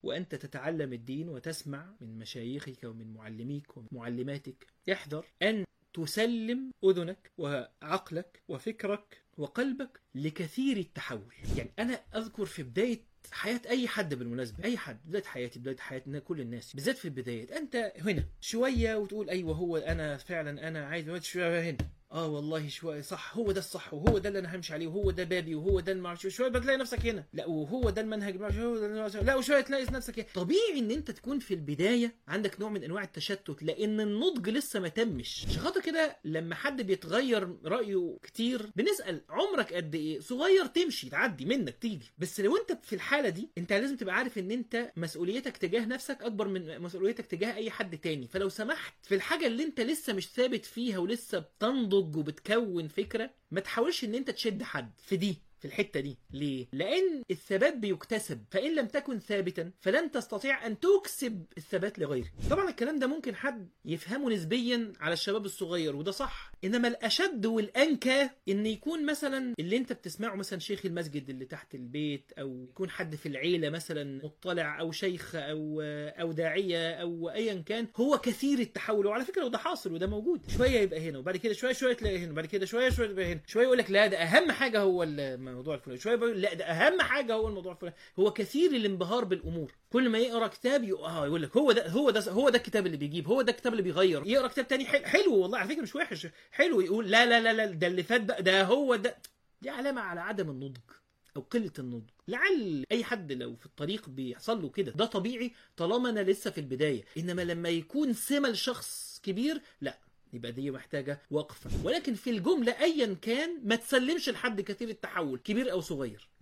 وأنت تتعلم الدين وتسمع من مشايخك ومن معلميك ومعلماتك احذر أن تسلم أذنك وعقلك وفكرك وقلبك لكثير التحول يعني أنا أذكر في بداية حياة أي حد بالمناسبة أي حد بداية حياتي بداية حياتنا كل الناس بالذات في البدايات أنت هنا شوية وتقول أيوه هو أنا فعلا أنا عايز دلوقتي شوية هنا اه والله شوية صح هو ده الصح وهو ده اللي انا همشي عليه وهو ده بابي وهو ده المعرفش شويه بتلاقي نفسك هنا لا وهو ده المنهج المعرفش هو ده المعرفش لا وشويه تلاقي نفسك هنا طبيعي ان انت تكون في البدايه عندك نوع من انواع التشتت لان النضج لسه ما تمش عشان خاطر كده لما حد بيتغير رايه كتير بنسال عمرك قد ايه صغير تمشي تعدي منك تيجي بس لو انت في الحاله دي انت لازم تبقى عارف ان انت مسؤوليتك تجاه نفسك اكبر من مسؤوليتك تجاه اي حد تاني فلو سمحت في الحاجه اللي انت لسه مش ثابت فيها ولسه بتنضج وبتكون فكره ما تحاولش ان انت تشد حد في دي في الحته دي ليه لان الثبات بيكتسب فان لم تكن ثابتا فلن تستطيع ان تكسب الثبات لغيرك طبعا الكلام ده ممكن حد يفهمه نسبيا على الشباب الصغير وده صح انما الاشد والانكى ان يكون مثلا اللي انت بتسمعه مثلا شيخ المسجد اللي تحت البيت او يكون حد في العيله مثلا مطلع او شيخ او او داعيه او ايا كان هو كثير التحول وعلى فكره وده حاصل وده موجود شويه يبقى هنا وبعد كده شويه شويه تلاقي هنا وبعد كده شويه شويه يبقى هنا شويه يقول لك لا ده اهم حاجه هو الموضوع الفلاني شويه بيقول لا ده اهم حاجه هو الموضوع الفلاني هو كثير الانبهار بالامور كل ما يقرا كتاب يق... اه يقول لك هو ده هو ده هو ده الكتاب اللي بيجيب هو ده الكتاب اللي بيغير يقرا كتاب تاني حلو, حلو والله على فكره مش وحش حلو يقول لا لا لا لا ده اللي فات بقى ده هو ده دي علامه على عدم النضج او قله النضج لعل اي حد لو في الطريق بيحصل له كده ده طبيعي طالما انا لسه في البدايه انما لما يكون سمه لشخص كبير لا يبقى دي محتاجة وقفة ولكن في الجملة أيا كان ما تسلمش لحد كثير التحول كبير أو صغير